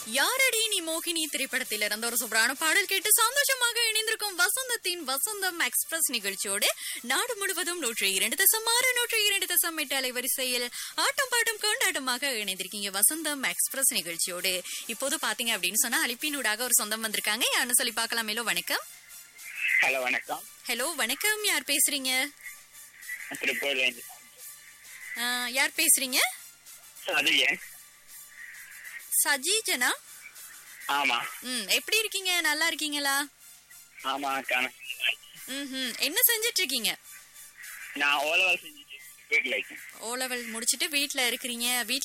யாரடி நீ மோகினி திரைப்படத்தில் இருந்த ஒரு சூப்பரான பாடல் கேட்டு சந்தோஷமாக இணைந்திருக்கும் வசந்தத்தின் வசந்தம் எக்ஸ்பிரஸ் நிகழ்ச்சியோடு நாடு முழுவதும் நூற்றி இரண்டு தசம் ஆறு நூற்றி இரண்டு தசம் எட்டு அலைவரிசையில் ஆட்டம் பாட்டம் கொண்டாட்டமாக இணைந்திருக்கீங்க வசந்தம் எக்ஸ்பிரஸ் நிகழ்ச்சியோடு இப்போது பாத்தீங்க அப்படின்னு சொன்னா அலிப்பினூடாக ஒரு சொந்தம் வந்திருக்காங்க யாருன்னு சொல்லி பார்க்கலாம் ஹலோ வணக்கம் ஹலோ வணக்கம் ஹலோ வணக்கம் யார் பேசுறீங்க திருப்பூர்லேருந்து ஆ, யார் பேசுறீங்க சதியன் சஜீஜனா ஆமா ம் எப்படி இருக்கீங்க நல்லா இருக்கீங்களா ஆமா அக்கா ம் என்ன செஞ்சிட்டு இருக்கீங்க நான் ஓலவல் செஞ்சுட்டு வீட்டில் இருக்கேன் ஓ லெவல் முடிச்சிட்டு வீட்ல இருக்கிறீங்க வீட்ல